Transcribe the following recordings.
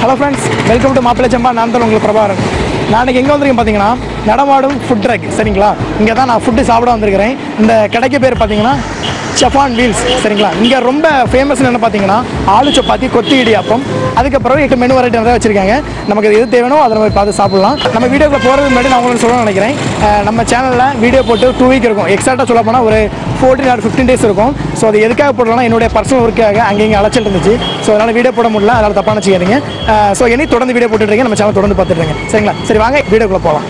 Hello friends welcome to Mappillai Samba நான் தான் உங்களுக்கு பிரபாகரன் நான் இன்னைக்கு எங்கே வந்திருக்கேன் பார்த்தீங்கன்னா நடமாடும் ஃபுட் ட்ரக் சரிங்களா இங்கே தான் நான் ஃபுட்டு சாப்பிட வந்திருக்கிறேன் இந்த கடைக்கு பேர் பார்த்தீங்கன்னா செஃபான் வீல்ஸ் சரிங்களா இங்கே ரொம்ப ஃபேமஸ் என்ன பார்த்தீங்கன்னா ஆலு சப்பாத்தி கொத்தி இடியாப்பம் அதுக்கப்புறம் எட்டு மெனு வெரைட்டி நிறைய வச்சிருக்காங்க நமக்கு எது தேவைனோ அதை நம்ம பார்த்து சாப்பிடலாம் நம்ம வீடியோக்குள்ள போகிறதுக்கு முன்னாடி நான் உங்களுக்கு சொல்லணும்னு நினைக்கிறேன் அஹ் நம்ம சேனலில் வீடியோ போட்டு டூ வீக் இருக்கும் எக்ஸாக்டாக சொல்ல போனால் ஒரு ஃபோர்டீன் ஆர் ஃபிஃப்டீன் டேஸ் இருக்கும் ஸோ அது எதுக்காக போடலாம் என்னுடைய பர்சனல் ஒர்க்காக அங்கே இங்கே அலைச்சல் இருந்துச்சு ஸோ அதனால் வீடியோ போட முடியல அதனால் தப்பாக நினச்சிக்காதீங்க ஸோ இனி தொடர்ந்து வீடியோ போட்டுருக்கீங்க நம்ம சேனல் தொடர்ந்து பார்த்துட்டு இருக்கேன் சரிங்களா சரி வாங்க வீடியோக்குள்ளே போகலாம்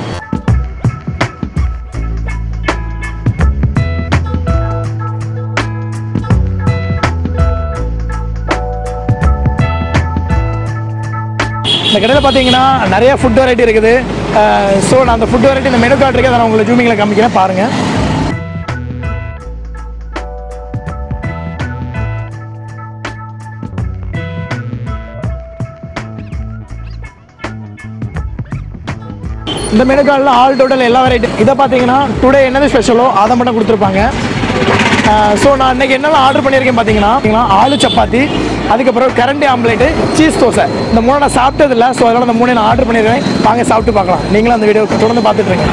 இந்த கடையில் பார்த்தீங்கன்னா நிறைய ஃபுட் வெரைட்டி இருக்குது ஸோ நான் அந்த ஃபுட் வெரைட்டி இந்த மெனு கார்டு இருக்கு அதை நான் உங்களுக்கு ஜூமிங்கில் காமிக்கிறேன் பாருங்கள் இந்த மெனு கார்டில் ஆல் டோட்டல் எல்லா வெரைட்டி இதை பார்த்தீங்கன்னா டுடே என்னது ஸ்பெஷலோ அதை மட்டும் கொடுத்துருப்பாங்க ஸோ நான் இன்னைக்கு என்னெல்லாம் ஆர்டர் பண்ணியிருக்கேன் பார்த்தீங்கன்னா பார்த்தீங்கன்னா, ஆலு சப்பாத்தி அதுக்கப்புறம் கரண்டி ஆம்லேட்டு சீஸ் தோசை இந்த மூணு நான் சாப்பிட்டதில்ல ஸோ அதனால் இந்த மூணு நான் ஆர்டர் பண்ணியிருக்கேன் வாங்க சாப்பிட்டு பார்க்கலாம் நீங்களும் அந்த வீடியோ தொடர்ந்து பார்த்துட்டு இருங்க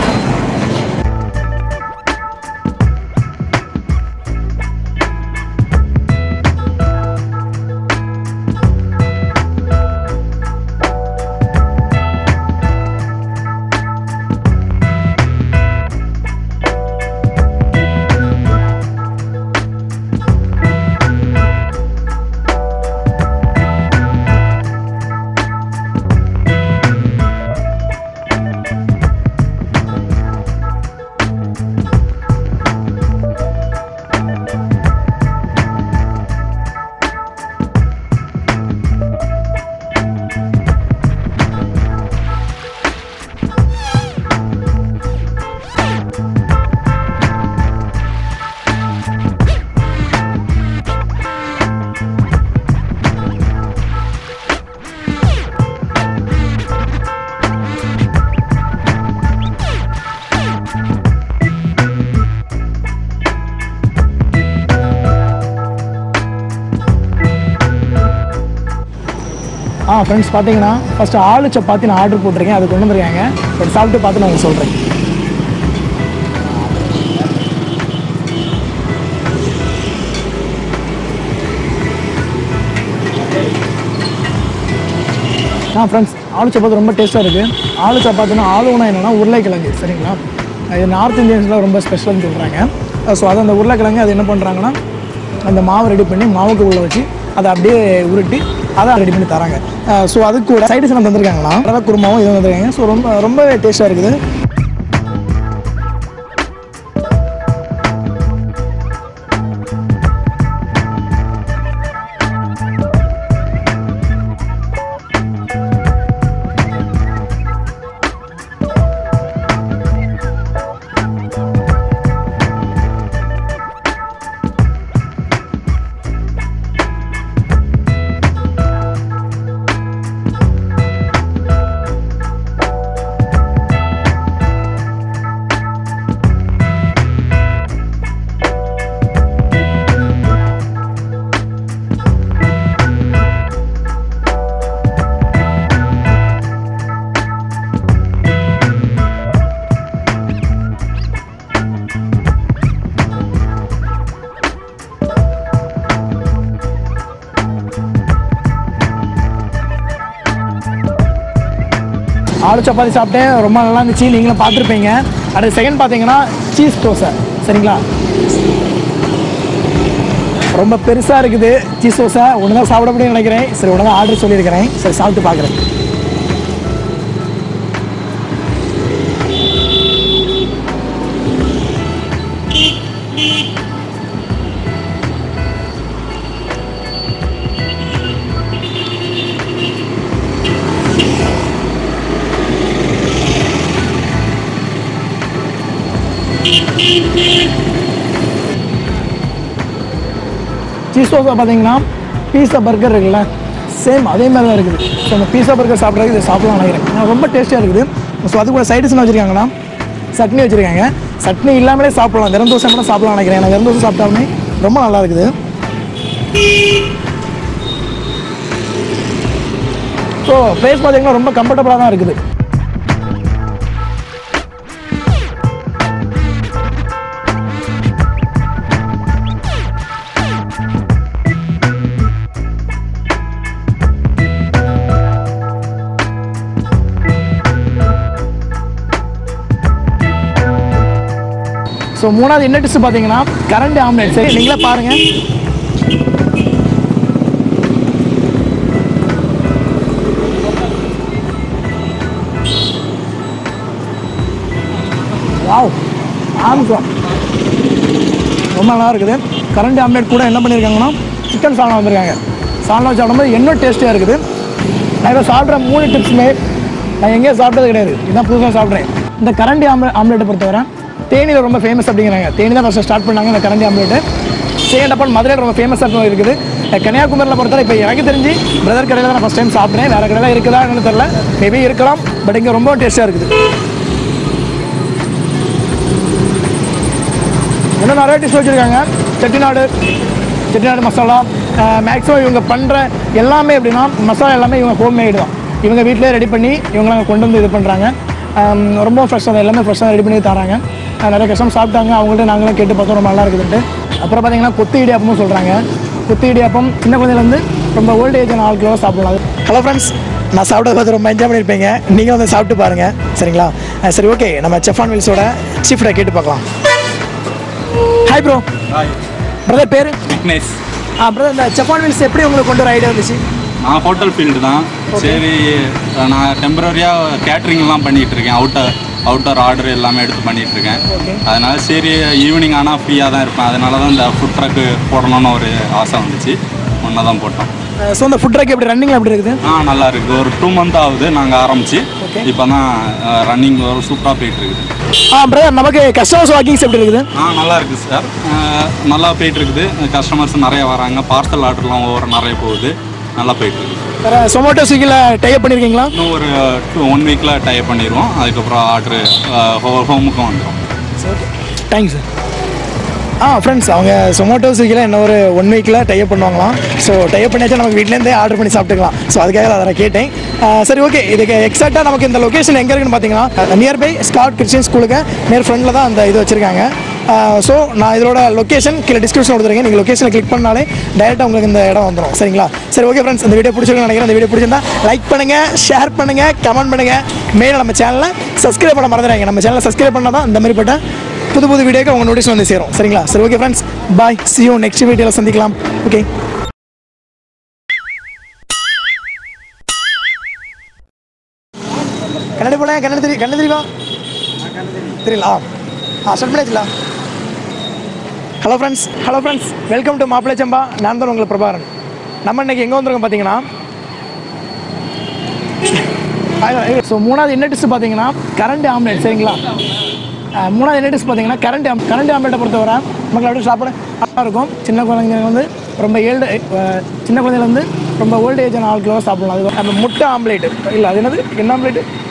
ஆ ஃப்ரெண்ட்ஸ் பார்த்தீங்கன்னா ஃபஸ்ட்டு ஆலு சப்பாத்தி நான் ஆர்டர் போட்டிருக்கேன் அது கொண்டு வந்திருக்காங்க பட் சாப்பிட்டு பார்த்து நான் உங்களுக்கு சொல்கிறேன் ஆ ஃப்ரெண்ட்ஸ் ஆலு சப்பாத்தி ரொம்ப டேஸ்ட்டாக இருக்குது ஆலு சப்பாத்தினா ஆலுனா என்னென்னா உருளைக்கிழங்கு சரிங்களா இது நார்த் இந்தியன்ஸில் ரொம்ப ஸ்பெஷல்னு சொல்கிறாங்க ஸோ அது அந்த உருளைக்கிழங்கு அது என்ன பண்ணுறாங்கன்னா அந்த மாவு ரெடி பண்ணி மாவுக்கு உள்ள வச்சு அதை அப்படியே உருட்டி அதை ரெடி பண்ணி தராங்க ஸோ அதுக்கு கூட சைடிஸ் என்ன தந்திருக்காங்களா ரவை குருமாவும் இது தந்திருக்காங்க ஸோ ரொம்ப ரொம்பவே டேஸ்ட்டாக இருக்குது ஆலு சப்பாத்தி சாப்பிட்டேன் ரொம்ப நல்லா இருந்துச்சு நீங்களும் பார்த்துருப்பீங்க அடுத்த செகண்ட் பார்த்தீங்கன்னா சீஸ் தோசை சரிங்களா ரொம்ப பெருசாக இருக்குது சீஸ் தோசை ஒன்று தான் சாப்பிட முடியும்னு நினைக்கிறேன் சரி ஒன்று தான் ஆர்டர் சொல்லியிருக்கிறேன் சரி சாப்பிட்டு பார்க்குறேன் சீஸ் தோசை பார்த்தீங்கன்னா பீஸா பர்கர் இருக்குல்ல சேம் அதே மாதிரி தான் இருக்குது ஸோ அந்த பீஸா பர்கர் சாப்பிட்றதுக்கு இதை சாப்பிடலாம் நினைக்கிறேன் ஏன்னா ரொம்ப டேஸ்ட்டாக இருக்குது ஸோ அது கூட சைடிஸ் என்ன வச்சுருக்காங்கன்னா சட்னி வச்சுருக்காங்க சட்னி இல்லாமலே சாப்பிடலாம் வெறும் தோசை மட்டும் சாப்பிடலாம் நினைக்கிறேன் எனக்கு வெறும் தோசை சாப்பிட்டாலுமே ரொம்ப நல்லா இருக்குது ஸோ ப்ரைஸ் பார்த்தீங்கன்னா ரொம்ப கம்ஃபர்டபுளாக தான் இருக்குது ஸோ மூணாவது என்ன டிஷ் பார்த்தீங்கன்னா கரண்ட் ஆம்லெட் சரி நீங்களே பாருங்க வாவ் ஆம்சம் ரொம்ப நல்லா இருக்குது கரண்ட் ஆம்லெட் கூட என்ன பண்ணியிருக்காங்கன்னா சிக்கன் சால்னா வந்திருக்காங்க சால்னா சாப்பிடும்போது இன்னும் டேஸ்டியாக இருக்குது நான் இப்போ சாப்பிட்ற மூணு டிப்ஸுமே நான் எங்கேயும் சாப்பிட்டது கிடையாது இதுதான் புதுசாக சாப்பிட்றேன் இந்த கரண்டி ஆம்லெட் ஆம்லெட்டை பொறுத்தவரை தேனியில் ரொம்ப ஃபேமஸ் அப்படிங்கிறாங்க தேனி தான் ஃபஸ்ட்டு ஸ்டார்ட் பண்ணாங்க இந்த கரண்டி ஆம்லெட்டு செகண்ட் அப்பன் மதுரையில் ரொம்ப ஃபேமஸாக இருக்குது கன்னியாகுமரியில் பொறுத்தவரை இப்போ எனக்கு தெரிஞ்சு பிரதர் கடையில் தான் நான் ஃபஸ்ட் டைம் சாப்பிட்றேன் வேறு கடையில் இருக்குதா என்னன்னு தெரியல மேபி இருக்கலாம் பட் இங்கே ரொம்ப டேஸ்ட்டாக இருக்குது இன்னும் நிறைய டிஷ் வச்சுருக்காங்க செட்டிநாடு செட்டிநாடு மசாலா மேக்ஸிமம் இவங்க பண்ணுற எல்லாமே எப்படின்னா மசாலா எல்லாமே இவங்க ஹோம் மேடு தான் இவங்க வீட்டிலே ரெடி பண்ணி இவங்களாம் கொண்டு வந்து இது பண்ணுறாங்க ரொம்ப ஃப்ரெஷ்ஷாக எல்லாமே ஃப்ரெஷ்ஷாக ரெடி பண்ணி தராங்க அஹ் நிறைய கஷ்டம் சாப்பிட்டாங்க அவங்கள்ட்ட நாங்களும் கேட்டு பார்த்தோம் ரொம்ப நல்லா இருக்குதுன்ட்டு அப்புறம் பார்த்தீங்கன்னா கொத்து இடியாப்பமும் சொல்கிறாங்க கொத்து இடியாப்பம் சின்ன குழந்தையிலேருந்து ரொம்ப ஓல்ட் ஏஜ் ஆட்களோட சாப்பிடலாம் ஹலோ ஃப்ரெண்ட்ஸ் நான் சாப்பிட்டது பார்த்து ரொம்ப என்ஜாய் பண்ணியிருப்பீங்க நீங்கள் வந்து சாப்பிட்டு பாருங்கள் சரிங்களா அஹ் சரி ஓகே நம்ம செஃபான் வில்ஸோட சீஃப்டை கேட்டு பார்க்கலாம் ஹாய் ப்ரோ ஹாய் பிரதர் பேர் விக்னேஷ் ஆ பிரதர் இந்த ஜப்பான் வீல்ஸ் எப்படி உங்களுக்கு கொண்டு வர ஐடியா வந்துச்சு நான் ஹோட்டல் ஃபீல்டு தான் சரி நான் டெம்பரரியாக கேட்ரிங்லாம் பண்ணிகிட்டு இருக்கேன் அவுட்டர் அவுட்டர் ஆர்டர் எல்லாமே எடுத்து பண்ணிகிட்டு இருக்கேன் Okay. அதனால சரி ஈவினிங் ஆனால் ஃப்ரீயாக தான் இருப்பேன் அதனால தான் இந்த ஃபுட் ட்ரக்கு போடணும்னு ஒரு ஆசை வந்துச்சு ஒன்றா தான் போட்டோம் ஸோ இந்த ஃபுட் ட்ரக் எப்படி ரன்னிங் எப்படி இருக்குது ஆ நல்லா இருக்குது ஒரு டூ மந்த் ஆகுது நாங்கள் ஆரம்பிச்சு Okay. இப்போ தான் ரன்னிங் ஒரு சூப்பராக போயிட்டு இருக்குது ஆ பிரதர் நமக்கு கஸ்டமர்ஸ் வாக்கிங்ஸ் எப்படி இருக்குது ஆ நல்லா இருக்குது சார் நல்லா போயிட்டு இருக்குது கஸ்டமர்ஸ் நிறைய வராங்க பார்சல் ஆர்டர்லாம் ஒவ்வொரு நிறைய போகுது நல்லா போயிட்டு இருக்குது வேறு சொமேட்டோ ஸ்விக்கியில் டைப் பண்ணியிருக்கீங்களா இன்னும் ஒரு டூ ஒன் வீக்கில் டைப் பண்ணிடுவோம் அதுக்கப்புறம் ஆர்டரு ஹோமுக்கும் வந்துடும் ஓகே தேங்க்ஸ் சார் ஆ ஃப்ரெண்ட்ஸ் அவங்க சொமேட்டோ ஸ்விக்கியில் இன்னும் ஒரு ஒன் வீக்கில் டைப் பண்ணுவாங்களாம் ஸோ டைப் பண்ணியாச்சும் நமக்கு வீட்டிலேருந்தே ஆர்டர் பண்ணி சாப்பிட்டுக்கலாம் ஸோ அதுக்காக தான் அதை கேட்டேன் ஆ, சரி ஓகே இதுக்கு எக்ஸாக்டாக நமக்கு இந்த லொக்கேஷன் எங்கே இருக்குன்னு பார்த்தீங்கன்னா நியர்பை ஸ்காட் கிறிஸ்டியன் ஸ்கூலுக்கு நேர் ஃப்ரண்டில் தான் அந்த இது வச்சுருக்காங்க ஸோ நான் இதோட லொக்கேஷன் கீழே டிஸ்கிரிப்ஷன் கொடுத்துருக்கேன் நீங்கள் லொக்கேஷனை கிளிக் பண்ணாலே டேரெக்டாக உங்களுக்கு இந்த இடம் வந்துடும் சரிங்களா சரி ஓகே ஃப்ரெண்ட்ஸ் இந்த வீடியோ பிடிச்சிருக்குன்னு நினைக்கிறேன் இந்த வீடியோ பிடிச்சிருந்தா லைக் பண்ணுங்கள் ஷேர் பண்ணுங்கள் கமெண்ட் பண்ணுங்கள் மெயினாக நம்ம சேனலை சப்ஸ்கிரைப் பண்ண மறந்துடுறாங்க நம்ம சேனலை சப்ஸ்கிரைப் பண்ணால் தான் இந்த மாதிரிப்பட்ட புது புது வீடியோக்கு உங்கள் நோட்டீஸ் வந்து சேரும் சரிங்களா சரி okay friends bye see you next வீடியோவில் சந்திக்கலாம் ஓகே கன்னடி போல கன்னடி தெரியும் கன்னடி தெரியுமா தெரியல ஆ ஸ்டார்ட் பண்ணியாச்சுல hello friends hello friends welcome to Mappillai Samba நான் தான் உங்களை பிரபாகரன் நம்ம இன்னைக்கு எங்கே வந்திருக்கோம் பார்த்தீங்கன்னா ஸோ மூணாவது என்ன டிஷ் பார்த்தீங்கன்னா கரண்ட் ஆம்லெட் சரிங்களா அஹ் மூணாவது என்ன டிஷ் பார்த்தீங்கன்னா கரண்ட் ஆம் கரண்ட் ஆம்லெட்டை பொறுத்தவரை மக்கள் அப்படியே சாப்பிட நல்லா இருக்கும் சின்ன குழந்தைங்க வந்து ரொம்ப ஏழ்டு சின்ன குழந்தையில வந்து ரொம்ப ஓல்ட் ஏஜ் ஆன ஆட்களோட சாப்பிடலாம் அது நம்ம முட்டை ஆம்லேட் இல்லை அது என்னது என்ன ஆம்லேட்டு